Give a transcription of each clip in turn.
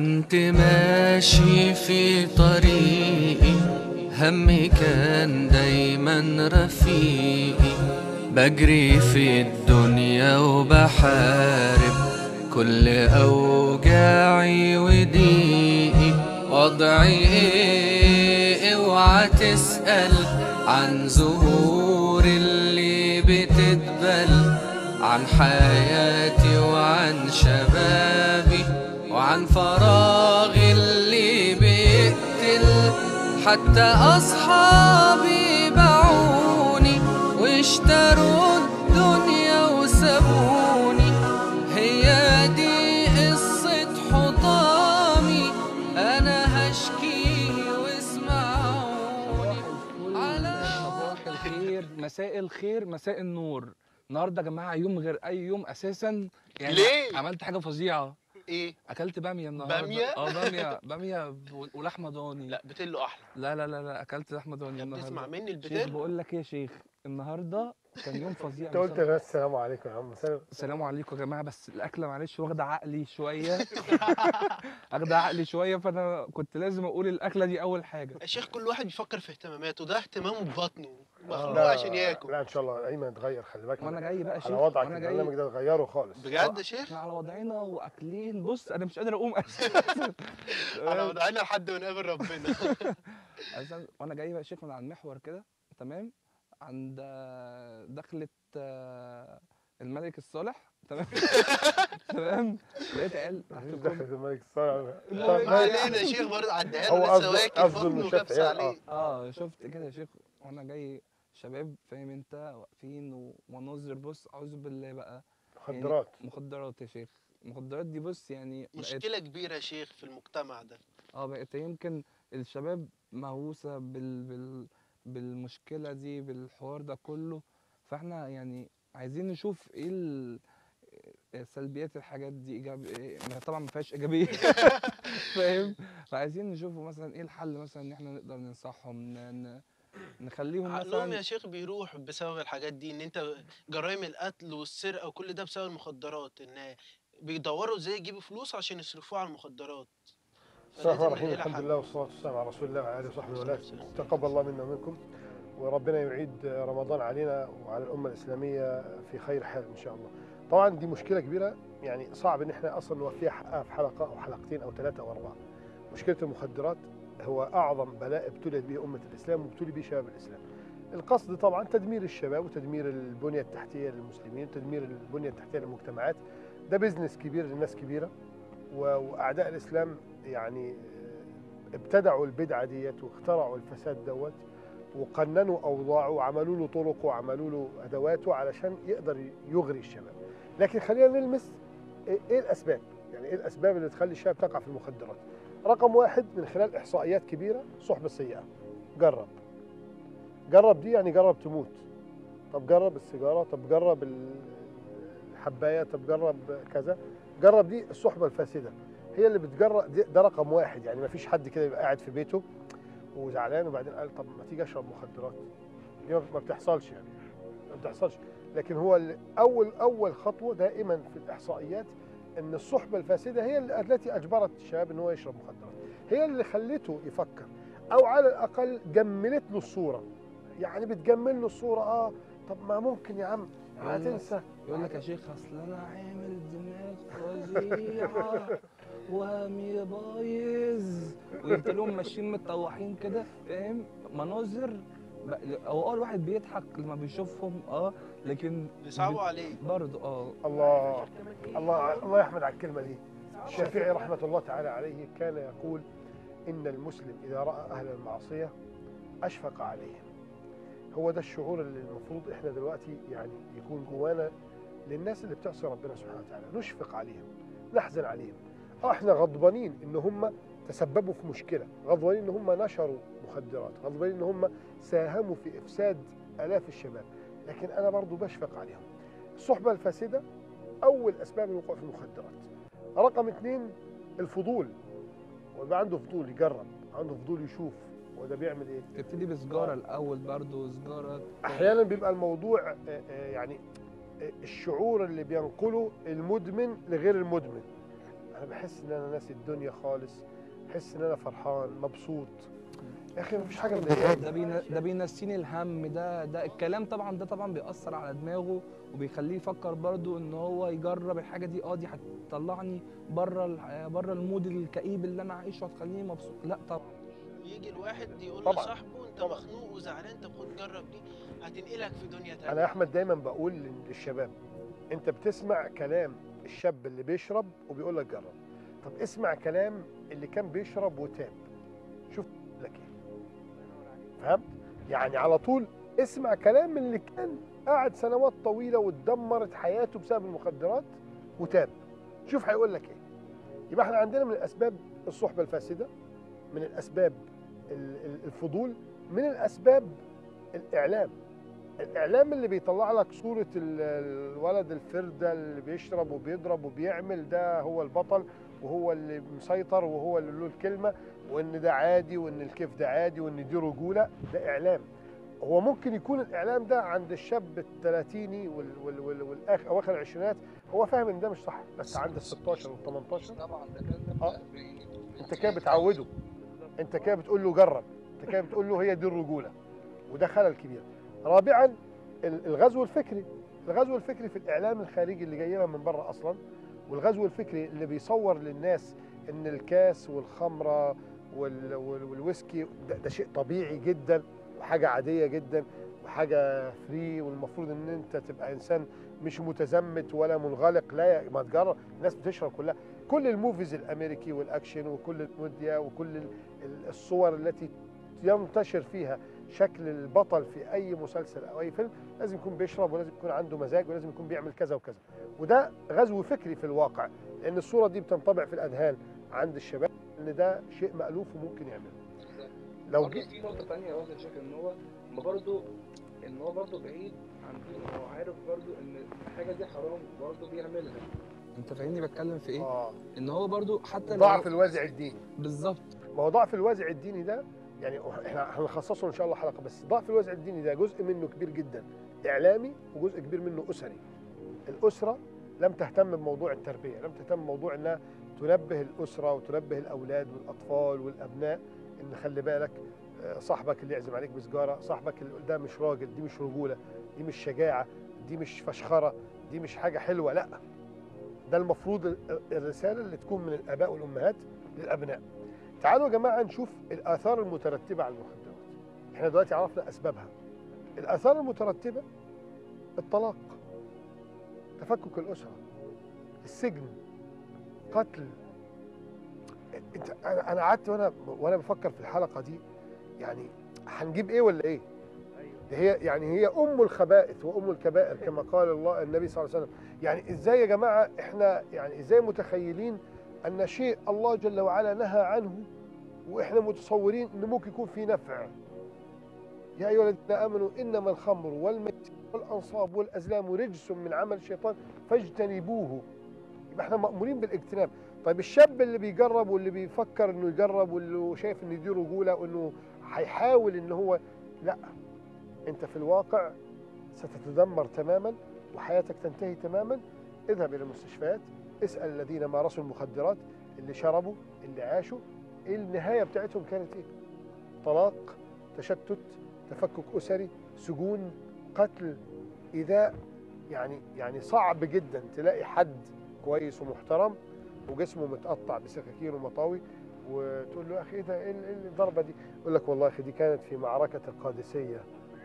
كنت ماشي في طريقي همي كان دايما رفيقي بجري في الدنيا وبحارب كل أوجاعي وضيقي وضعي ايه اوعى تسأل عن زهور اللي بتدبل عن حياتي وعن شبابي وعن فراغي اللي بيقتل حتى أصحابي باعوني واشتروا الدنيا وسابوني هي دي قصة حطامي أنا هشكي واسمعوني على صباح الخير مساء الخير مساء النور النهارده يا جماعه يوم غير اي يوم اساسا يعني ليه؟ عملت حاجه فظيعه ايه اكلت باميه النهارده بامية؟ اه باميه باميه و- ولحمه ضاني لا بتلو احلى لا لا لا لا اكلت لحمه ضاني يا النهارده بتسمع مني شيخ البتلو بقول لك ايه يا شيخ النهارده كان يوم فظيع انت قلت بصراحة. بس السلام عليكم يا عم سلام السلام عليكم يا جماعه بس الاكله معلش واخده عقلي شويه واخده عقلي شويه فانا كنت لازم اقول الاكله دي اول حاجه يا شيخ كل واحد بيفكر في اهتماماته ده اهتمامه ببطنه مخلوق لا عشان ياكل لا ان شاء الله ايمن اتغير خلي بالك وانا جاي بقى يا شيخ على وضعك وانا جاي البرنامج ده اتغيره خالص بجد يا شيخ احنا على وضعنا واكلين بص انا مش قادر اقوم على وضعنا لحد ما نقابل ربنا أساسا وانا جاي بقى يا شيخ من على المحور كده تمام عند آه، دخلة آه، الملك الصالح تمام تمام لقيت عيال تحت مفيش الكوبري. دخل في الملك الصالح ما طب ما- علينا يا شيخ برضه عديها هو له قصده- لسه واكل قصده بطنه إنه وكبس شاف عيال، عليه اه شفت كده يا شيخ وانا جاي شباب فاهم انت واقفين و- ومناظر بص اعوذ بالله بقى يعني مخدرات مخدرات يا شيخ المخدرات دي بص يعني بقت مشكلة كبيرة يا شيخ في المجتمع ده اه بقت يمكن الشباب مهووسة بال... بال... بالمشكلة دي بالحوار ده كله فاحنا يعني عايزين نشوف ايه ال... سلبيات الحاجات دي ايجاب إيه ما طبعا ما فيهاش ايجابيه فاهم فعايزين نشوفوا مثلا ايه الحل مثلا ان احنا نقدر ننصحهم ن... ن... نخليهم عقلهم يا مثلا شيخ بيروح بسبب الحاجات دي ان انت جرائم القتل والسرقة وكل ده بسبب المخدرات ان بيدوروا ازاي يجيبوا فلوس عشان يصرفوها على المخدرات بسم الله فلازم الرحمن الرحيم نلاقي لها الحمد حل. لله والصلاه والسلام على رسول الله وعلى اله وصحبه الصلاة وسلم والسلام. تقبل الله منا ومنكم وربنا يعيد رمضان علينا وعلى الامه الاسلاميه في خير حال ان شاء الله طبعا دي مشكله كبيره يعني صعب ان احنا اصلا نوفيها حقها في حلقه او حلقتين او ثلاثه او اربعه مشكله المخدرات هو اعظم بلاء ابتليت به امه الاسلام وابتلي به شباب الاسلام القصد طبعا تدمير الشباب وتدمير البنيه التحتيه للمسلمين وتدمير البنيه التحتيه للمجتمعات ده بزنس كبير لناس كبيره و- واعداء الاسلام يعني آه، ابتدعوا البدعه ديت واخترعوا الفساد دوت وقننوا اوضاعه وعملوا له طرق وعملوا له ادواته علشان يقدر يغري الشباب لكن خلينا نلمس ايه إيه الاسباب يعني ايه الاسباب اللي تخلي الشباب تقع في المخدرات رقم واحد من خلال احصائيات كبيره صحبه السيئه جرب جرب دي يعني جرب تموت طب جرب السيجاره طب جرب ال- الحبايه طب جرب كذا جرب دي الصحبه الفاسده هي اللي بتجرب دي- ده رقم واحد يعني ما فيش حد كده يبقى قاعد في بيته وزعلان وبعدين قال طب ما تيجي اشرب مخدرات دي ما ما بتحصلش يعني ما بتحصلش لكن هو ال- اول اول خطوه دائما في الاحصائيات ان الصحبه الفاسده هي ال- التي اجبرت الشباب ان هو يشرب مخدرات هي اللي خلته يفكر او على الاقل جملت له الصوره يعني بتجمل له الصوره اه طب ما ممكن يا عم يقول لك- هتنسى يقول لك يا شيخ اصل انا عامل دماغ فظيعه وهمي بايظ ويفضلوا ماشيين متطوحين كده فاهم مناظر ب- هو اه الواحد بيضحك لما بيشوفهم اه لكن بيصعبوا عليه برضه اه الله الله الله يحمد على الكلمه دي الشافعي رحمه الله تعالى عليه كان يقول ان المسلم اذا راى اهل المعصيه اشفق عليهم هو ده الشعور اللي المفروض احنا دلوقتي يعني يكون جوانا للناس اللي بتعصي ربنا سبحانه وتعالى نشفق عليهم نحزن عليهم اه احنا غضبانين ان هم تسببوا في مشكله غضبانين ان هم نشروا مخدرات غضبانين ان هم ساهموا في افساد الاف الشباب لكن انا برضو بشفق عليهم الصحبه الفاسده اول اسباب الوقوع في المخدرات رقم اثنين الفضول ويبقى عنده فضول يجرب عنده فضول يشوف هو ده بيعمل ايه تبتدي بسجاره الاول برضه سجاره احيانا بيبقى الموضوع آه، آه، يعني آه، الشعور اللي بينقله المدمن لغير المدمن انا بحس ان انا ناسي الدنيا خالص بحس ان انا فرحان مبسوط يا اخي مفيش حاجه مضايقاني ده بينا ده بينسيني الهم ده ده الكلام طبعا ده طبعا بيأثر على دماغه وبيخليه يفكر برضو ان هو يجرب الحاجه دي اه دي هتطلعني بره بره المود الكئيب اللي انا عايشه هتخليني مبسوط لا طبعا يجي الواحد يقول طبعاً. لصاحبه انت طبعاً. مخنوق وزعلان طب خد جرب دي هتنقلك في دنيا تانية انا يا احمد دايما بقول للشباب انت بتسمع كلام الشاب اللي بيشرب وبيقول لك جرب طب اسمع كلام اللي كان بيشرب وتاب شوف لك ايه فهمت يعني على طول اسمع كلام اللي كان قاعد سنوات طويله واتدمرت حياته بسبب المخدرات وتاب شوف هيقول لك ايه يبقى احنا عندنا من الاسباب الصحبه الفاسده من الاسباب ال- ال- الفضول من الاسباب الاعلام الاعلام اللي بيطلع لك صوره ال- الولد الفرده اللي بيشرب وبيضرب وبيعمل ده هو البطل وهو اللي مسيطر وهو اللي له الكلمه وان ده عادي وان الكيف ده عادي وان دي رجوله ده اعلام هو ممكن يكون الاعلام ده عند الشاب الثلاثيني وال وال وال والاخ اواخر العشرينات هو فاهم ان ده مش صح بس عند ال 16 وال 18 طبعا ده كان آه. انت كده بتعوده انت كده بتقول له جرب انت كده بتقول له هي دي الرجوله وده خلل كبير رابعا ال- الغزو الفكري الغزو الفكري في الاعلام الخارجي اللي جاي لنا من بره اصلا والغزو الفكري اللي بيصور للناس ان الكاس والخمره وال- وال- والويسكي ده, ده شيء طبيعي جدا وحاجه عاديه جدا وحاجه فري والمفروض ان انت تبقى انسان مش متزمت ولا منغلق لا يا- ما تجرب الناس بتشرب كلها كل الموفيز الامريكي والاكشن وكل الميديا وكل ال- ال- الصور التي ينتشر فيها شكل البطل في اي مسلسل او اي فيلم لازم يكون بيشرب ولازم يكون عنده مزاج ولازم يكون بيعمل كذا وكذا وده غزو فكري في الواقع لان الصوره دي بتنطبع في الاذهان عند الشباب ان ده شيء مألوف وممكن يعمله لو برضه جه في نقطة تانية برضه يا شيخ ان هو ما برضه ان هو برضه بعيد عن دينه هو عارف برضه ان الحاجة دي حرام برضه بيعملها انت فاهمني بتكلم في ايه؟ اه ان هو برضه حتى لو- ضعف الوازع الديني بالظبط ما هو ضعف الوازع الديني ده يعني احنا هنخصصه ان شاء الله حلقه بس ضعف الوازع الديني ده جزء منه كبير جدا اعلامي وجزء كبير منه اسري الاسره لم تهتم بموضوع التربيه لم تهتم بموضوع انها تنبه الاسره وتنبه الاولاد والاطفال والابناء ان خلي بالك آه، صاحبك اللي يعزم عليك بسجاره صاحبك اللي ده مش راجل دي مش رجوله دي مش شجاعه دي مش فشخره دي مش حاجه حلوه لا ده المفروض ال- الرساله اللي تكون من الاباء والامهات للابناء تعالوا يا جماعه نشوف الاثار المترتبه على المخدرات احنا دلوقتي عرفنا اسبابها الاثار المترتبه الطلاق تفكك الاسره السجن قتل انت انا أنا قعدت وانا وانا بفكر في الحلقه دي يعني هنجيب ايه ولا ايه ده هي يعني هي ام الخبائث وام الكبائر كما قال الله النبي صلى الله عليه وسلم يعني ازاي يا جماعه احنا يعني ازاي متخيلين ان شيء الله جل وعلا نهى عنه واحنا متصورين ان ممكن يكون فيه نفع يا ايها الذين امنوا انما الخمر والميسر والانصاب والازلام رجس من عمل الشيطان فاجتنبوه يبقى احنا مامورين بالاجتناب طيب الشاب اللي بيجرب واللي بيفكر انه يجرب واللي شايف ان دي رجوله وانه هيحاول ان هو لا انت في الواقع ستتدمر تماما وحياتك تنتهي تماما اذهب الى المستشفيات اسال الذين مارسوا المخدرات اللي شربوا اللي عاشوا ايه النهايه بتاعتهم كانت ايه طلاق تشتت تفكك اسري سجون قتل ايذاء يعني يعني صعب جدا تلاقي حد كويس ومحترم وجسمه متقطع بسكاكين ومطاوي وتقول له يا اخي ايه ده ايه ال- إيه الضربه دي يقول لك والله يا اخي دي كانت في معركه القادسيه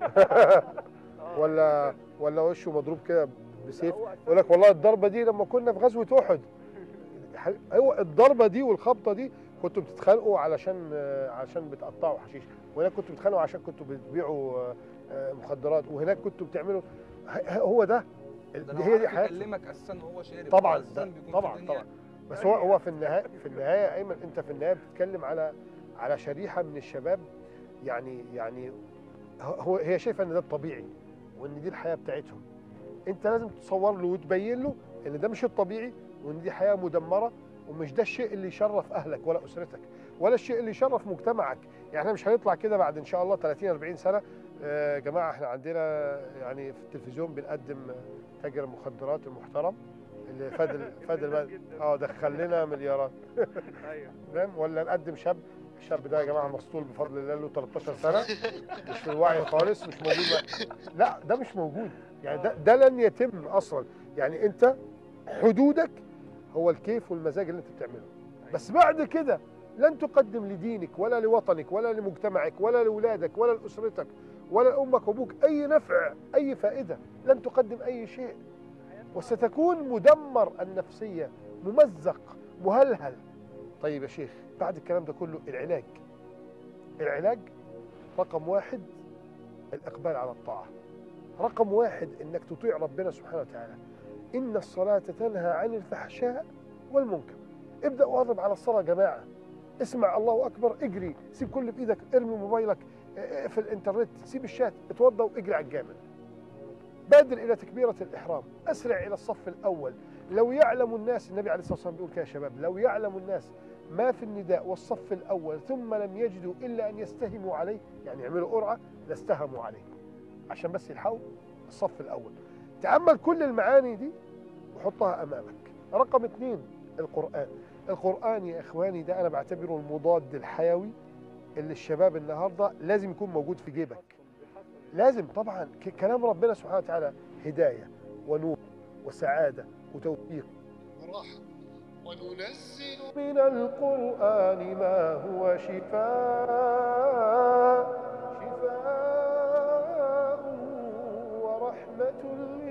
ولا ولا وشه مضروب كده بسيف يقول لك والله الضربه دي لما كنا في غزوه احد هو الضربه دي والخبطه دي كنتوا بتتخانقوا علشان آه، علشان بتقطعوا حشيش وهناك كنتوا بتتخانقوا عشان كنتوا بتبيعوا آه، آه، مخدرات وهناك كنتوا بتعملوا ه- هو ده ده دي لو هي دي عرف حياته يكلمك اساسا وهو شارب طبعا هو أساساً ده- بيكون في طبعا الدنيا طبعا بس هو هو في النهايه في النهايه يا ايمن انت في النهايه بتتكلم على على شريحه من الشباب يعني يعني هو هي شايفه ان ده الطبيعي وان دي الحياه بتاعتهم انت لازم تصور له وتبين له ان ده مش الطبيعي وان دي حياه مدمره ومش ده الشيء اللي يشرف اهلك ولا اسرتك ولا الشيء اللي يشرف مجتمعك يعني احنا مش هنطلع كده بعد ان شاء الله 30 40 سنه آه، يا جماعه احنا عندنا يعني في التلفزيون بنقدم تاجر المخدرات المحترم اللي فاد فاد المال اه دخل لنا مليارات ايوه فاهم ولا نقدم شاب الشاب ده يا جماعه مسطول بفضل الله له 13 سنه مش في الوعي خالص مش موجود بقى. لا ده مش موجود يعني ده ده لن يتم اصلا يعني انت حدودك هو الكيف والمزاج اللي انت بتعمله بس بعد كده لن تقدم لدينك ولا لوطنك ولا لمجتمعك ولا لاولادك ولا لاسرتك ولا لامك وابوك اي نفع اي فائده لن تقدم اي شيء وستكون مدمر النفسيه ممزق مهلهل طيب يا شيخ بعد الكلام ده كله العلاج العلاج رقم واحد الإقبال على الطاعة رقم واحد إنك تطيع ربنا سبحانه وتعالى إن الصلاة تنهى عن الفحشاء والمنكر ابدأ واضرب على الصلاة يا جماعة اسمع الله أكبر اجري سيب كل بإيدك ارمي موبايلك اه، في الانترنت سيب الشات اتوضى واجري على الجامع بادر إلى تكبيرة الإحرام أسرع إلى الصف الأول لو يعلم الناس النبي عليه الصلاة والسلام بيقول كده يا شباب لو يعلم الناس ما في النداء والصف الأول ثم لم يجدوا إلا أن يستهموا عليه يعني يعملوا قرعة لاستهموا عليه عشان بس يلحقوا الصف الأول تأمل كل المعاني دي وحطها أمامك رقم اثنين القرآن القرآن يا إخواني ده أنا بعتبره المضاد الحيوي اللي الشباب النهاردة لازم يكون موجود في جيبك لازم طبعا ك- كلام ربنا سبحانه وتعالى هداية ونور وسعادة وتوفيق وراحة وننزل من القرآن ما هو شفاء شفاء ورحمة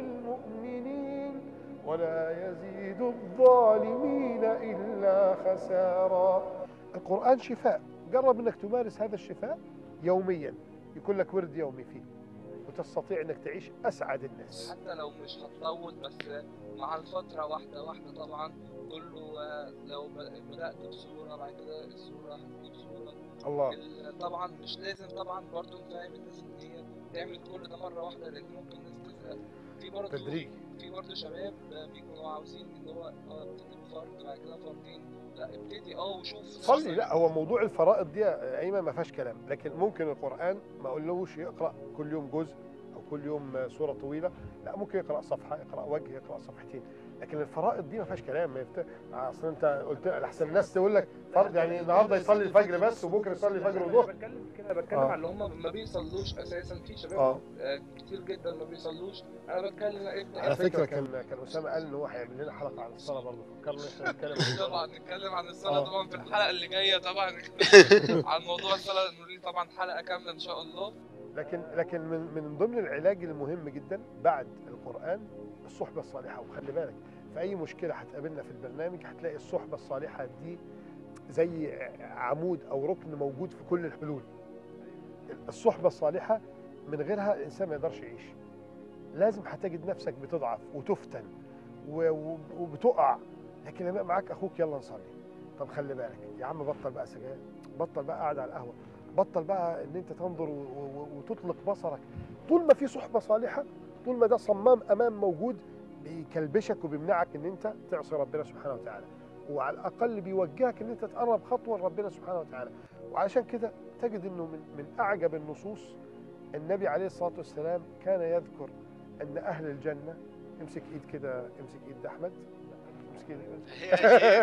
للمؤمنين ولا يزيد الظالمين إلا خسارا القرآن شفاء جرب أنك تمارس هذا الشفاء يوميا يكون لك ورد يومي فيه وتستطيع أنك تعيش أسعد الناس حتى لو مش هتطول بس مع الفترة واحدة واحدة طبعا كله آه، لو ب- بدأت بصورة بعد كده الصورة هتجيب صورة الله ال- طبعا مش لازم طبعا برضو نفهم الناس ان هي تعمل كل ده مرة واحدة لأن ممكن الناس تزهق في برضو تدريج في برضه شباب آه، بيكونوا عاوزين ان هو اه ابتدي بفرد بعد كده فردين لا ابتدي اه وشوف صلي لا هو موضوع الفرائض دي يا ايمن ما فيهاش كلام لكن ممكن القران ما اقولوش يقرا كل يوم جزء او كل يوم سوره طويله لا ممكن يقرا صفحه يقرا وجه يقرا صفحتين لكن الفرائض دي ما فيهاش كلام ما يفت... اصل انت قلت احسن الناس تقول لك فرض يعني النهارده يصلي الفجر بس وبكره يصلي الفجر انا وظهر بتكلم كده بتكلم آه. على اللي هم ما بيصلوش اساسا في شباب اه آه، كتير جدا ما بيصلوش انا بتكلم ابدا على فكره كان كان اسامه قال ان هو هيعمل لنا حلقه عن الصلاه برضه فكرنا احنا نتكلم عن الصلاة. طبعا نتكلم عن الصلاه آه. طبعا في الحلقه اللي جايه طبعا عن موضوع الصلاه نوري طبعا حلقه كامله ان شاء الله لكن لكن من من ضمن العلاج المهم جدا بعد القرآن الصحبة الصالحة وخلي بالك في أي مشكلة هتقابلنا في البرنامج هتلاقي الصحبة الصالحة دي زي عمود أو ركن موجود في كل الحلول الصحبة الصالحة من غيرها الإنسان ما يقدرش يعيش لازم هتجد نفسك بتضعف وتفتن و- و- وبتقع لكن لما يبقى معاك أخوك يلا نصلي طب خلي بالك يا عم بطل بقى سجاير بطل بقى قاعد على القهوة بطل بقى ان انت تنظر و- و- وتطلق بصرك طول ما في صحبه صالحه طول ما ده صمام امان موجود بيكلبشك وبيمنعك ان انت تعصي ربنا سبحانه وتعالى وعلى الاقل بيوجهك ان انت تقرب خطوه لربنا سبحانه وتعالى وعلشان كده تجد انه من من اعجب النصوص النبي عليه الصلاه والسلام كان يذكر ان اهل الجنه امسك ايد كده امسك ايد احمد امسك ايد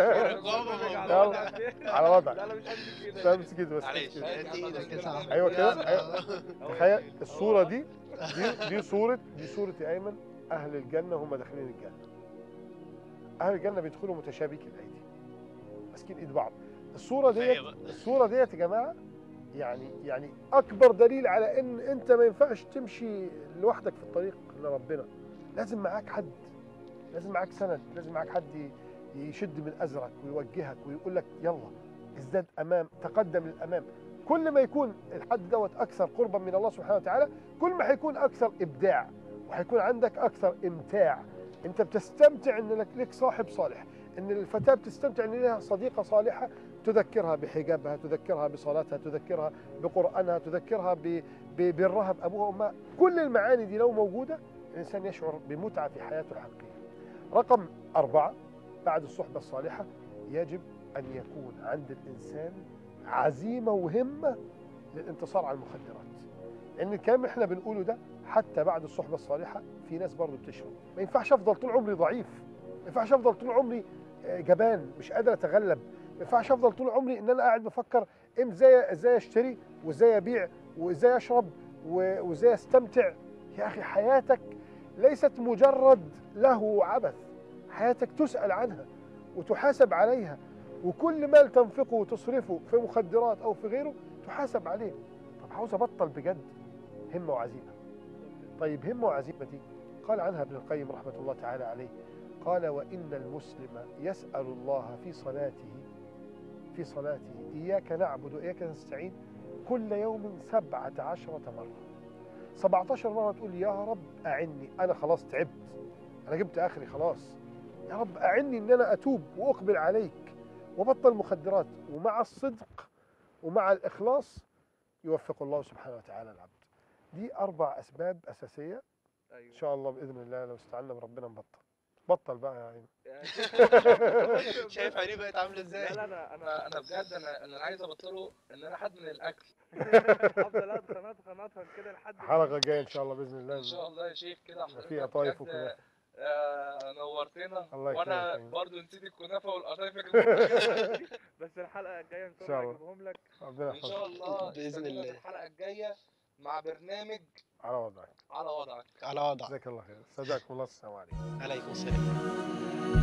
يلا على وضعك لا لا مش قد كده لا امسك ايد بس معلش امسك إيد. هات ايدك يا صاحبي ايوه كده يلا. أيوة. تخيل الصوره دي دي دي صوره دي صوره يا ايمن اهل الجنه هم داخلين الجنه اهل الجنه بيدخلوا متشابكي الايدي ماسكين ايد بعض الصوره ديت أيوة. الصوره ديت يا جماعه يعني يعني اكبر دليل على ان انت ما ينفعش تمشي لوحدك في الطريق لربنا لازم معاك حد لازم معاك سند لازم معاك حد ي- يشد من ازرك ويوجهك ويقول لك يلا ازداد امام تقدم للامام كل ما يكون الحد دوت اكثر قربا من الله سبحانه وتعالى كل ما هيكون اكثر ابداع وهيكون عندك اكثر امتاع انت بتستمتع ان لك لك صاحب صالح ان الفتاه بتستمتع ان لها صديقه صالحه تذكرها بحجابها تذكرها بصلاتها تذكرها بقرانها تذكرها ب- ببرها بابوها وامها كل المعاني دي لو موجوده الانسان يشعر بمتعه في حياته الحقيقيه رقم أربعة بعد الصحبة الصالحة يجب أن يكون عند الإنسان عزيمة وهمة للانتصار على المخدرات لأن الكلام اللي احنا بنقوله ده حتى بعد الصحبة الصالحة في ناس برضه بتشرب ما ينفعش أفضل طول عمري ضعيف ما ينفعش افضل طول عمري آه، جبان مش قادر اتغلب ما ينفعش افضل طول عمري ان انا قاعد بفكر إم ازاي ازاي اشتري وازاي ابيع وازاي اشرب و- وازاي استمتع يا اخي حياتك ليست مجرد له وعبث حياتك تسال عنها وتحاسب عليها وكل مال تنفقه وتصرفه في مخدرات او في غيره تحاسب عليه طب عاوز ابطل بجد همه وعزيمه طيب همه وعزيمه دي قال عنها ابن القيم رحمه الله تعالى عليه قال وان المسلم يسال الله في صلاته في صلاته اياك نعبد واياك نستعين كل يوم سبعة عشرة مرة 17 مرة تقول يا رب أعني أنا خلاص تعبت أنا جبت آخري خلاص يا رب أعني إن أنا أتوب وأقبل عليك وبطل مخدرات ومع الصدق ومع الإخلاص يوفق الله سبحانه وتعالى العبد دي أربع أسباب أساسية إن ايوه شاء الله بإذن الله لو استعنا بربنا نبطل بطل بقى يا عيني شايف عينيه بقت عامله ازاي لا لا انا انا انا بجد انا انا عايز ابطله ان انا حد من الاكل افضل اتخن اتخن اتخن كده لحد ما- الحلقة الجاية إن شاء الله بإذن الله ان شاء الله يا شيخ كده حضرتك في قطايف بجد، وكنافة. آه، نورتنا الله وانا يكرمك. برضو نسيت الكنافه والقطايف اللي بس الحلقه الجايه ان إن شاء شاء الله الله. هجيبهم لك ربنا ان شاء يحفظك الله بإذن استنونا الله. في الحلقه الجايه مع برنامج على وضعك على وضعك على وضع جزاك الله خير استودعكم الله السلام عليكم عليكم السلام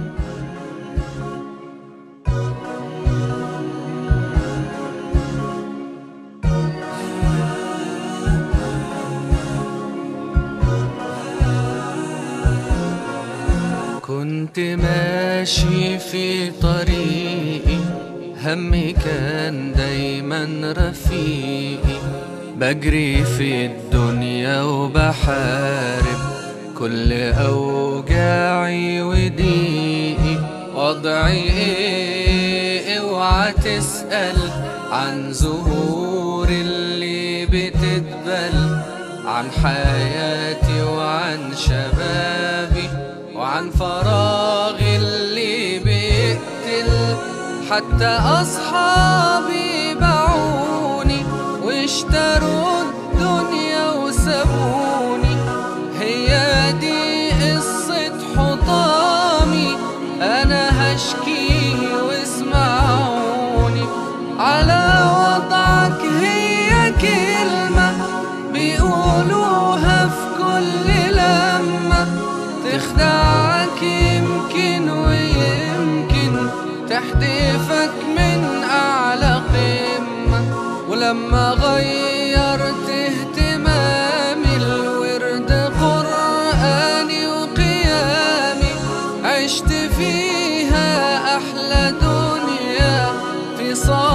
كنت ماشي في طريقي همي كان دايما رفيقي بجري في الدنيا وبحارب كل أوجاعي وضيقي وضعي ايه اوعى تسأل عن زهور اللي بتدبل عن حياتي وعن شبابي وعن فراغي اللي بيقتل حتى أصحابي باعوني واشتروا الدنيا وسابوني هي دي قصة حطامي أنا هشكي واسمعوني على وضعك هي كلمة بيقولوها في كل لمة تخدعك يمكن ويمكن تحدفك من أعلى قمة ولما غيرت اهتمامي الورد قرآني وقيامي عشت فيها أحلى دنيا في صالح